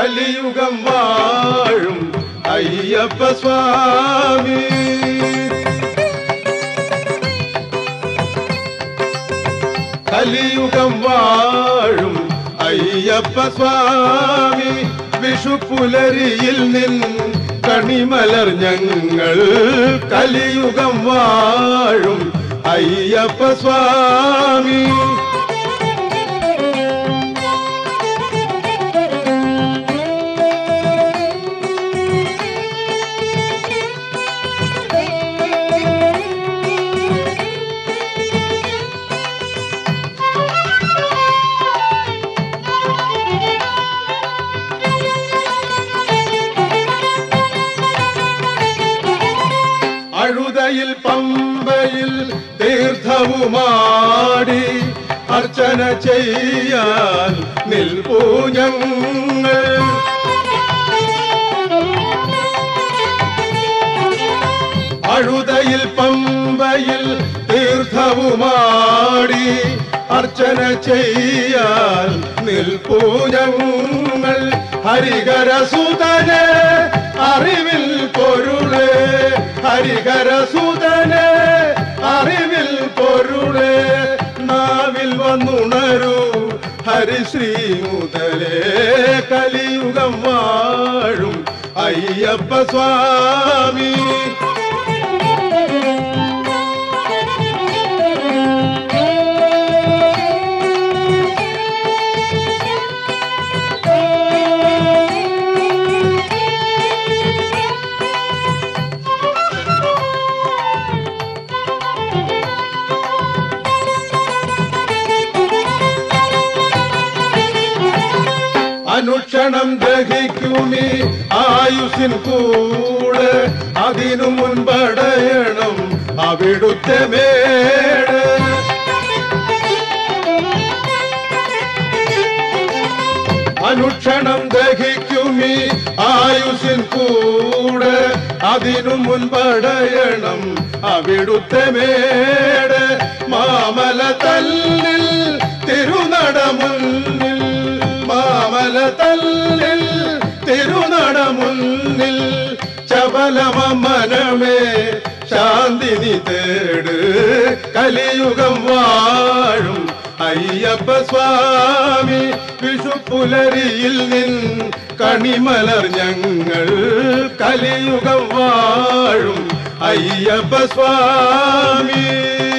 കലിയുഗം വാഴും അയ്യപ്പ സ്വാമി കലിയുഗം വാഴും അയ്യപ്പ സ്വാമി വിഷുപ്പുലരിയിൽ നിൻ കണിമലർ ഞങ്ങൾ കലിയുഗം വാഴും അയ്യപ്പ സ്വാമി അഴുതയിൽ പമ്പയിൽ തീർത്ഥവുമാടി അർച്ചന ചെയ്യാൻ നിൽപ്പൂ ഞങ്ങൾ അഴുതയിൽ പമ്പയിൽ തീർത്ഥവുമാടി അർച്ചന ചെയ്യാൻ നിൽപ്പൂ ഞങ്ങൾ ഹരികരസുതനെ അറിവിൽ പൊരുളെ ഹരികരസുതനെ അറിവിൽ പൊരുളെ നാവിൽ വന്നുണരൂ ഹരിശ്രീ മുതലേ കലിയുഗം വാഴും അയ്യപ്പ സ്വാമി അനുക്ഷണം ദഹിക്കുമി ആയുസിൻ കൂടെ അതിനു മുൻപടയണം അവിടുത്തെ മേട് അനുക്ഷണം ദഹിക്കുമി ആയുസിൻ കൂടെ അതിനു മുൻപടയണം അവിടുത്തെ മേട് മാമല തല്ലിൽ തിരുനട മുന്നിൽ മാമല തല്ലിൽ തിരുനട മുന്നിൽ ചപലമ മനമേ ശാന്തി നീ തേട് കലിയുഗം വാഴും അയ്യപ്പ സ്വാമി വിഷുപ്പുലരിയിൽ നിൻ കണിമലർ ഞങ്ങൾ കലിയുഗം വാഴും അയ്യപ്പ സ്വാമി